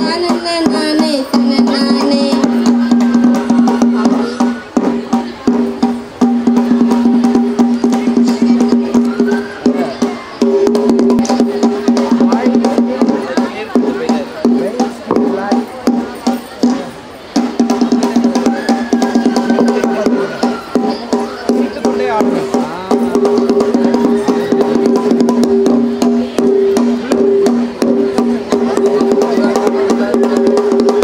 தானே நானே தன்ன நானே ஆ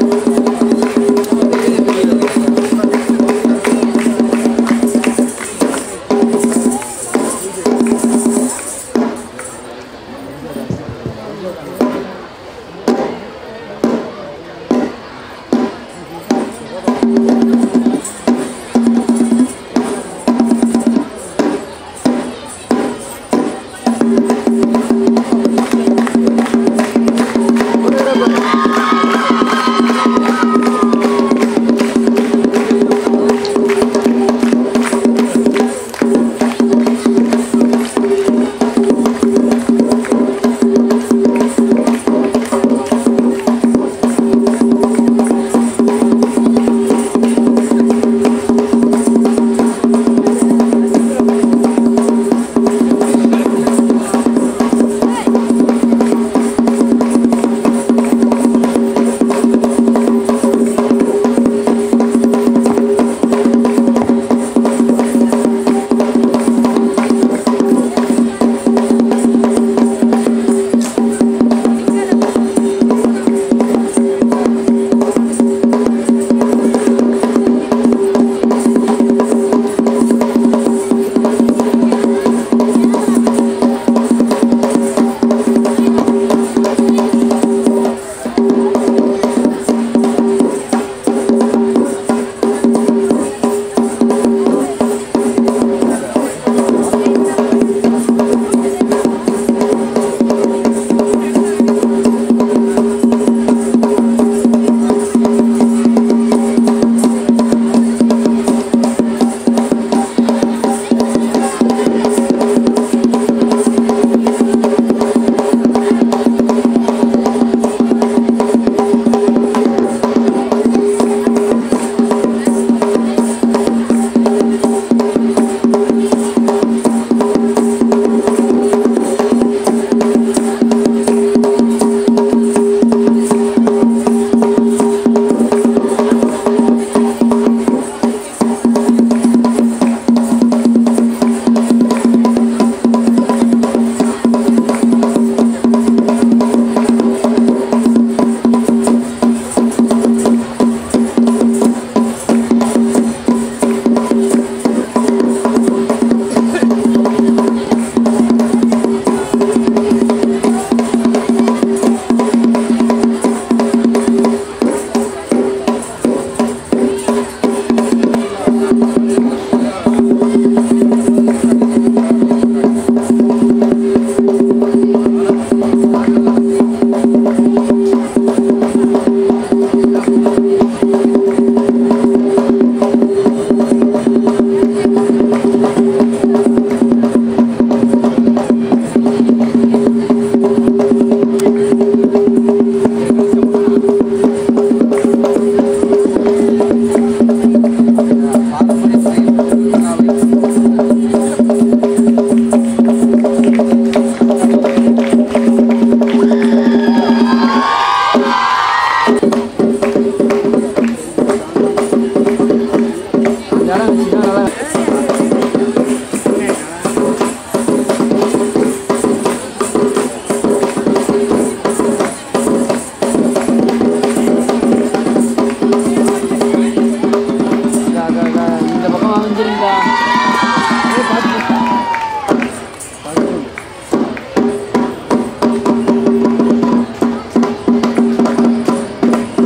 ஆ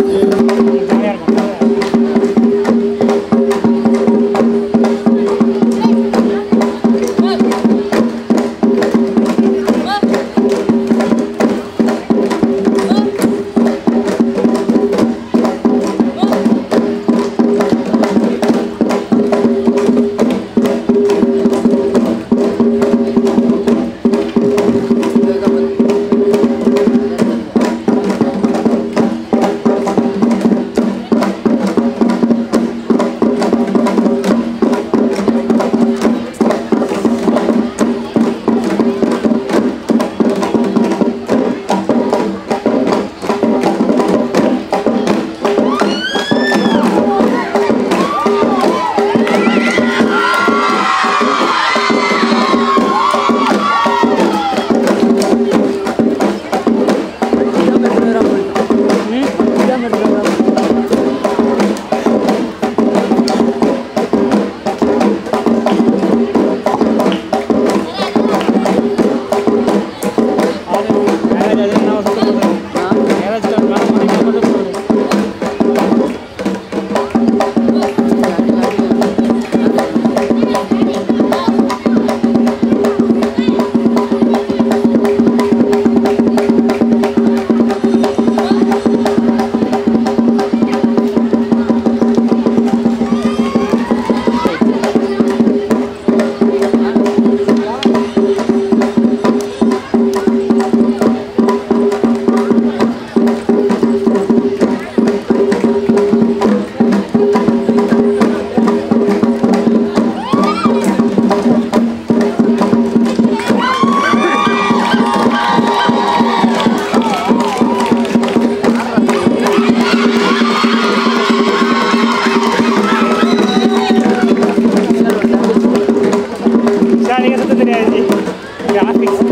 சாரிங்க சுத்த தெரியாது கிராஃபிக்ஸ்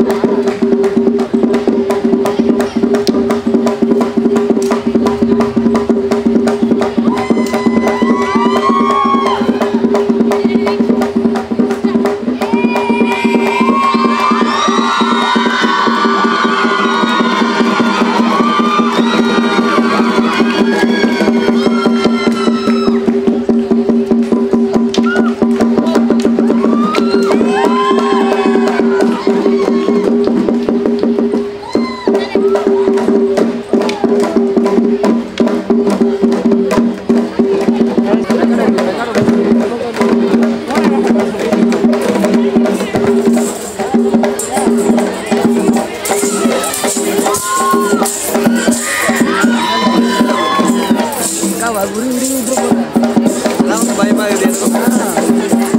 பயமா இருக்குது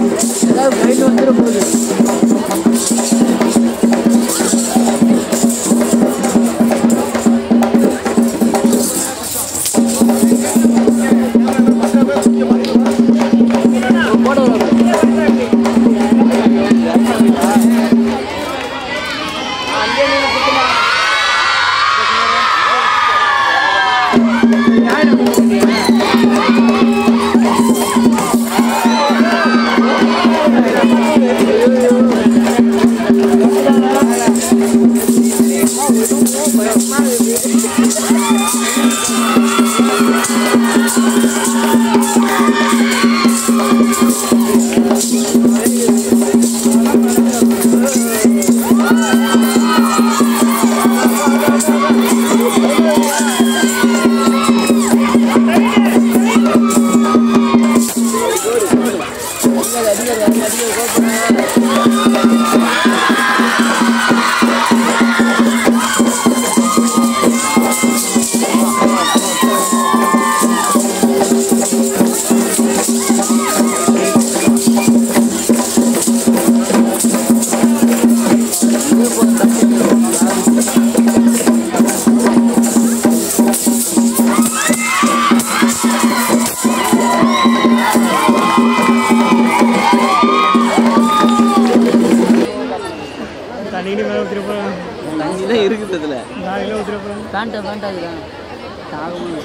தண்ணிக்கு மேலே ஊற்றிட போகிறேன் தண்ணி தான் இருக்குது அதில் நாளையில் ஊற்றிட போகிறேன் பேண்ட்டு பேண்ட் அதுதான் தாகமும்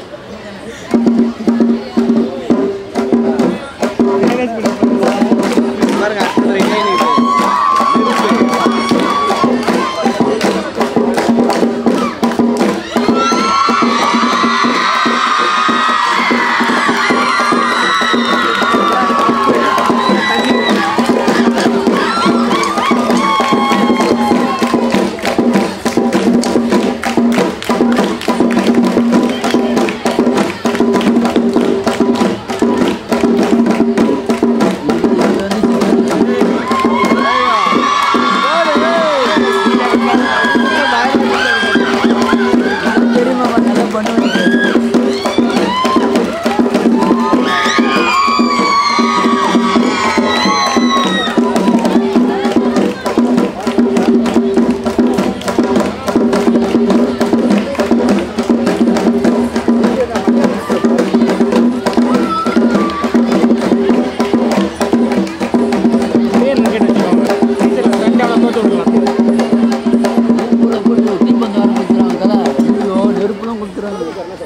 மேனேஜ் பண்ணி போகிறேன் பாருங்க அடுத்தது ரெடி ஆகிடுது ஆ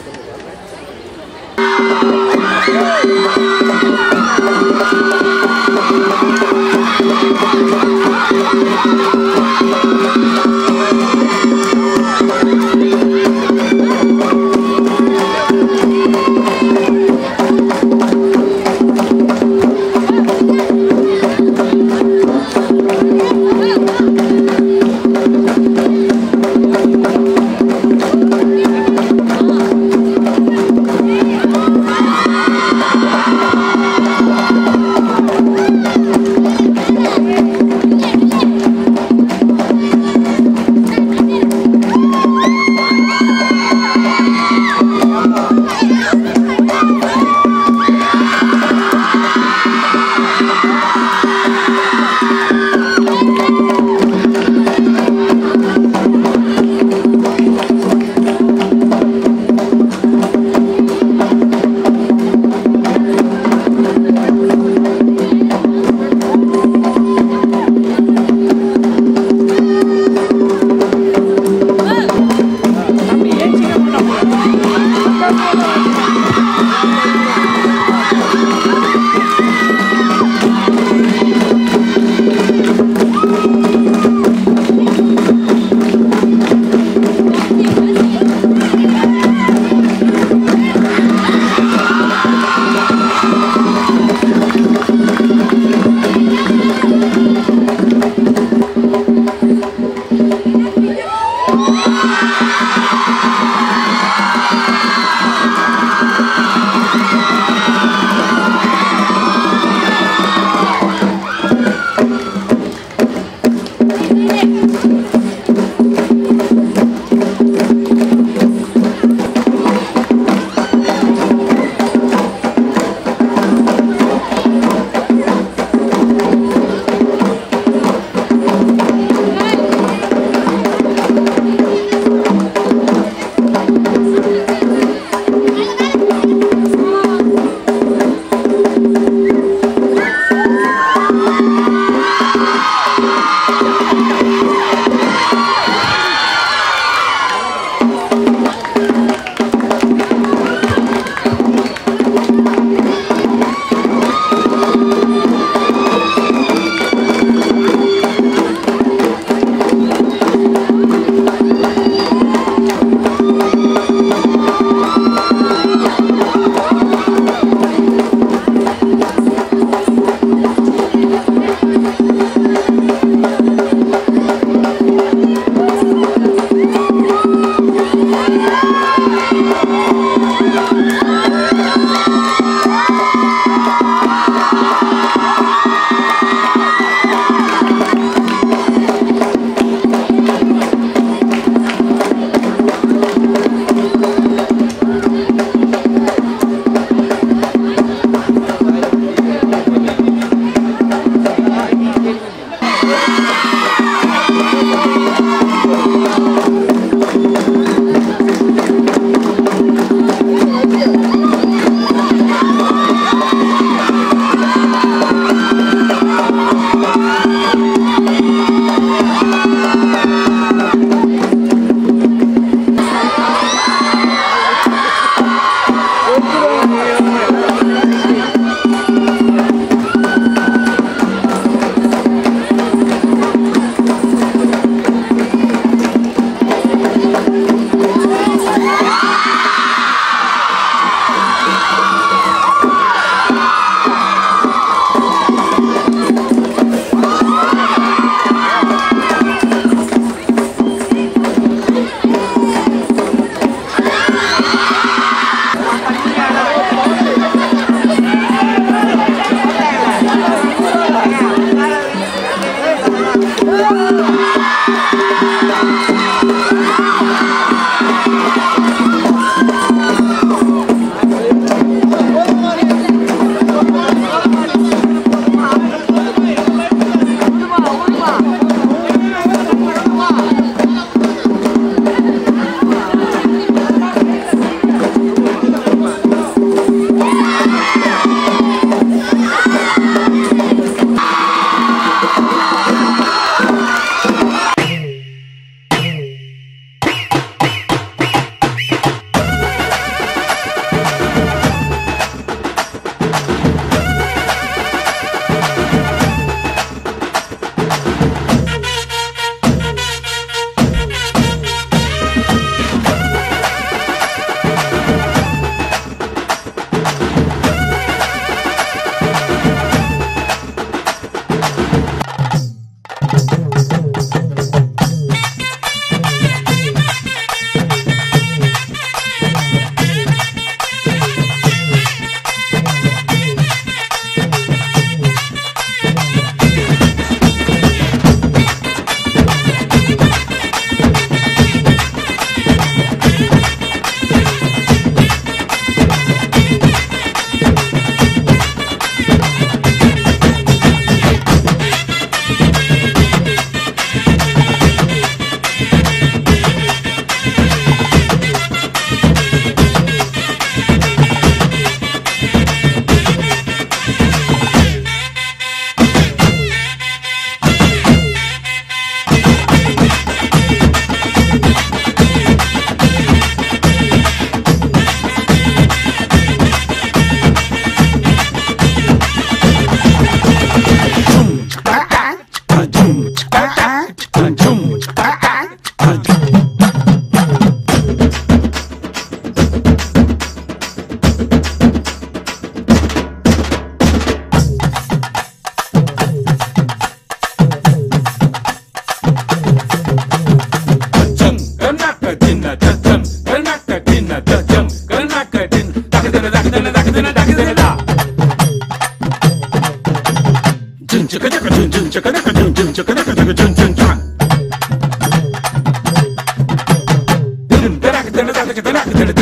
ஆ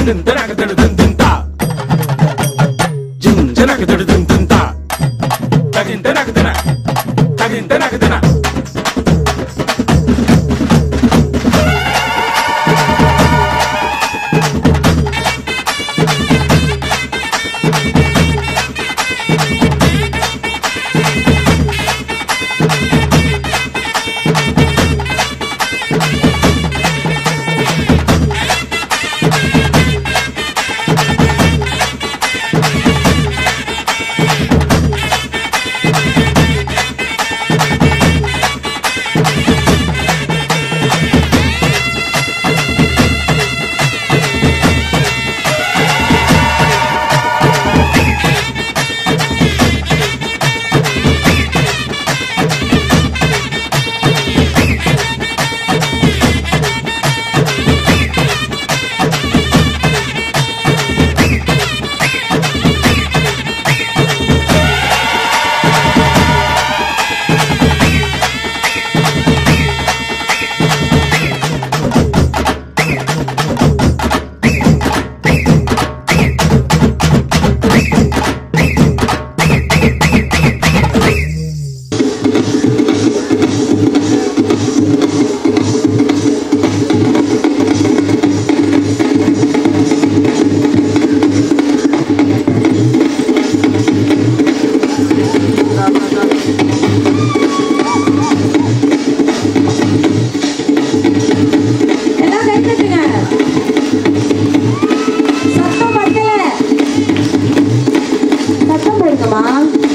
தகன் தனக தடு தன் தன் தா ஜின் ஜனக தடு தன் தன் தா தகின் தனக தன தகின் தனக தன எல்லாம் கை தட்டுங்க சத்தம் பத்தல சத்தம் போடுங்கம்மா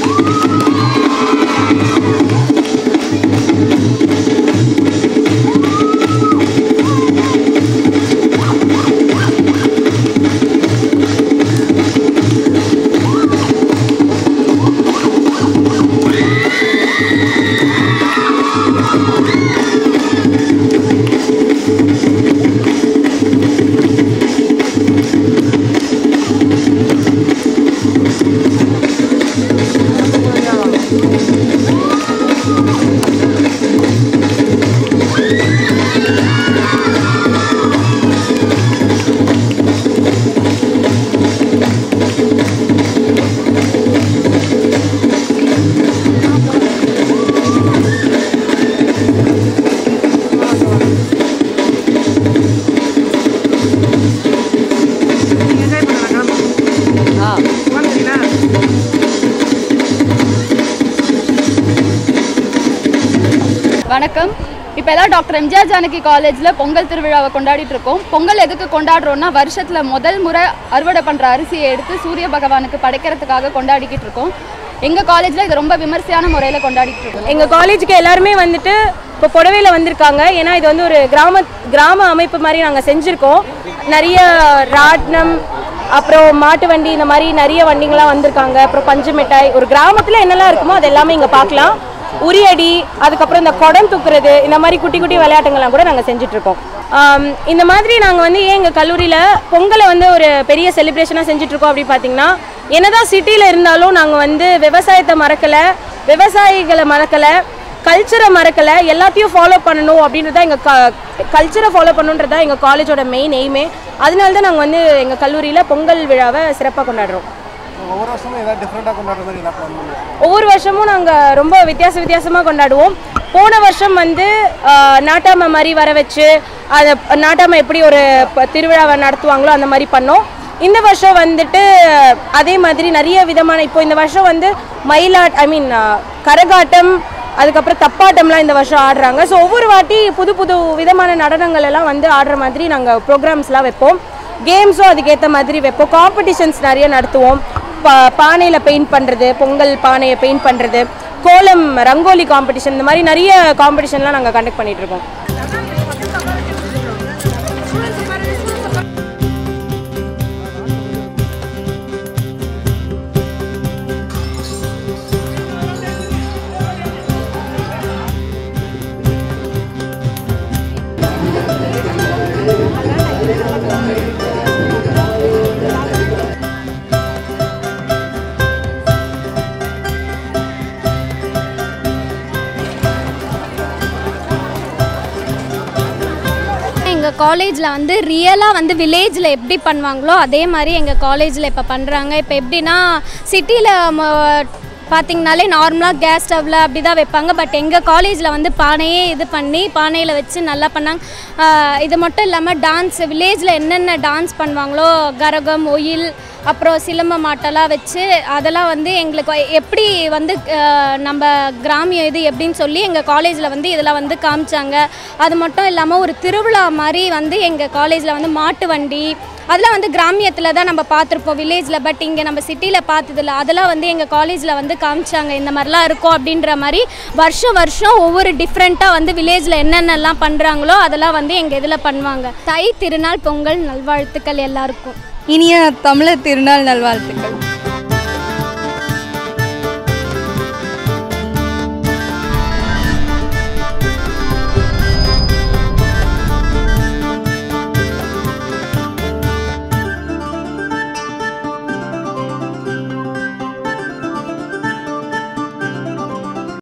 வணக்கம் இப்போ எல்லாம் டாக்டர் எம்ஜிஆர் ஜானகி காலேஜில் பொங்கல் திருவிழாவை கொண்டாடிட்டு இருக்கோம் பொங்கல் எதுக்கு கொண்டாடுறோம்னா வருஷத்தில் முதல் முறை அறுவடை பண்ணுற அரிசியை எடுத்து சூரிய பகவானுக்கு படைக்கிறதுக்காக கொண்டாடிக்கிட்டு இருக்கோம் எங்கள் காலேஜில் இது ரொம்ப விமர்சையான முறையில் கொண்டாடிட்டு இருக்கோம் எங்கள் காலேஜுக்கு எல்லாருமே வந்துட்டு இப்போ புடவையில் வந்திருக்காங்க ஏன்னா இது வந்து ஒரு கிராம கிராம அமைப்பு மாதிரி நாங்கள் செஞ்சுருக்கோம் நிறைய ராட்னம் அப்புறம் மாட்டு வண்டி இந்த மாதிரி நிறைய வண்டிங்களாம் வந்திருக்காங்க அப்புறம் பஞ்சு மிட்டாய் ஒரு கிராமத்தில் என்னெல்லாம் இருக்குமோ அது எல்லாமே இங்கே பார்க்கலாம் உரியடி அதுக்கப்புறம் இந்த குடம் தூக்குறது இந்த மாதிரி குட்டி குட்டி விளையாட்டுங்கள்லாம் கூட நாங்கள் செஞ்சுட்ருக்கோம் இந்த மாதிரி நாங்கள் வந்து ஏன் எங்கள் கல்லூரியில் பொங்கலை வந்து ஒரு பெரிய செலிப்ரேஷனாக செஞ்சுட்ருக்கோம் அப்படின்னு பார்த்தீங்கன்னா என்னதான் சிட்டியில் இருந்தாலும் நாங்கள் வந்து விவசாயத்தை மறக்கலை விவசாயிகளை மறக்கலை கல்ச்சரை மறக்கலை எல்லாத்தையும் ஃபாலோ பண்ணணும் அப்படின்றது தான் எங்கள் க கல்ச்சரை ஃபாலோ பண்ணணுன்றது தான் எங்கள் காலேஜோட மெயின் எய்மே அதனால தான் நாங்கள் வந்து எங்கள் கல்லூரியில் பொங்கல் விழாவை சிறப்பாக கொண்டாடுறோம் ஒவ்வொரு வருஷமும் ஏதாவது டிஃப்ரெண்ட்டாக கொண்டாடுற மாதிரி என்ன பிளான் பண்ணுவோம் ஒவ்வொரு வருஷமும் நாங்கள் ரொம்ப வித்தியாச வித்தியாசமாக கொண்டாடுவோம் போன வருஷம் வந்து ஆஹ், நாட்டாமை மாதிரி வர வச்சு அதை நாட்டாமை எப்படி ஒரு ப- திருவிழாவை நடத்துவாங்களோ அந்த மாதிரி பண்ணோம் இந்த வருஷம் வந்துட்டு அதே மாதிரி நிறைய விதமான இப்போ இந்த வருஷம் வந்து மயிலாட் ஐ மீன் கரகாட்டம் அதுக்கப்புறம் தப்பாட்டம்லாம் இந்த வருஷம் ஆடுறாங்க ஸோ ஒவ்வொரு வாட்டி புது புது விதமான நடனங்கள் எல்லாம் வந்து ஆடுற மாதிரி நாங்கள் ப்ரோக்ராம்ஸ்லாம் வைப்போம் கேம்ஸும் அதுக்கேற்ற மாதிரி வைப்போம் காம்படிஷன்ஸ் நிறைய நடத்துவோம் பா பானையில் பெயிண்ட் பண்ணுறது பொங்கல் பானையை பெயிண்ட் பண்ணுறது கோலம் ரங்கோலி காம்படிஷன் இந்த மாதிரி நிறைய காம்படிஷன்லாம் நாங்கள் கண்டக்ட் பண்ணிட்டு இருக்கோம் காலேஜில் வந்து ரியலாக வந்து வில்லேஜில் எப்படி பண்ணுவாங்களோ அதே மாதிரி எங்கள் காலேஜில் இப்போ பண்ணுறாங்க இப்போ எப்படின்னா சிட்டியில் பார்த்தீங்கனாலே நார்மலாக கேஸ் ஸ்டவ்வில் அப்படி தான் வைப்பாங்க பட் எங்கள் காலேஜில் வந்து பானையே இது பண்ணி பானையில் வச்சு நல்லா பண்ணாங்க ஆஹ் இது மட்டும் இல்லாமல் டான்ஸ் வில்லேஜில் என்னென்ன டான்ஸ் பண்ணுவாங்களோ கரகம் ஒயில் அப்புறம் சிலம்பம் ஆட்டெல்லாம் வச்சு அதெல்லாம் வந்து எங்களுக்கு எப்படி வந்து ஆஹ் நம்ம கிராமிய இது எப்படின்னு சொல்லி எங்கள் காலேஜில் வந்து இதெல்லாம் வந்து காமிச்சாங்க அது மட்டும் இல்லாமல் ஒரு திருவிழா மாதிரி வந்து எங்கள் காலேஜில் வந்து மாட்டு வண்டி அதெல்லாம் வந்து கிராமியத்தில் தான் நம்ம பார்த்துருப்போம் வில்லேஜில் பட் இங்கே நம்ம சிட்டியில் பார்த்ததில்ல அதெல்லாம் வந்து எங்கள் காலேஜில் வந்து காமிச்சாங்க இந்த மாதிரிலாம் இருக்கும் அப்படின்ற மாதிரி வருஷம் வருஷம் ஒவ்வொரு டிஃப்ரெண்ட்டாக வந்து வில்லேஜில் என்னென்னலாம் பண்ணுறாங்களோ அதெல்லாம் வந்து எங்கள் இதில் பண்ணுவாங்க தை திருநாள் பொங்கல் நல்வாழ்த்துக்கள் எல்லாருக்கும் இனிய தமிழர் திருநாள் நல்வாழ்த்துக்கள்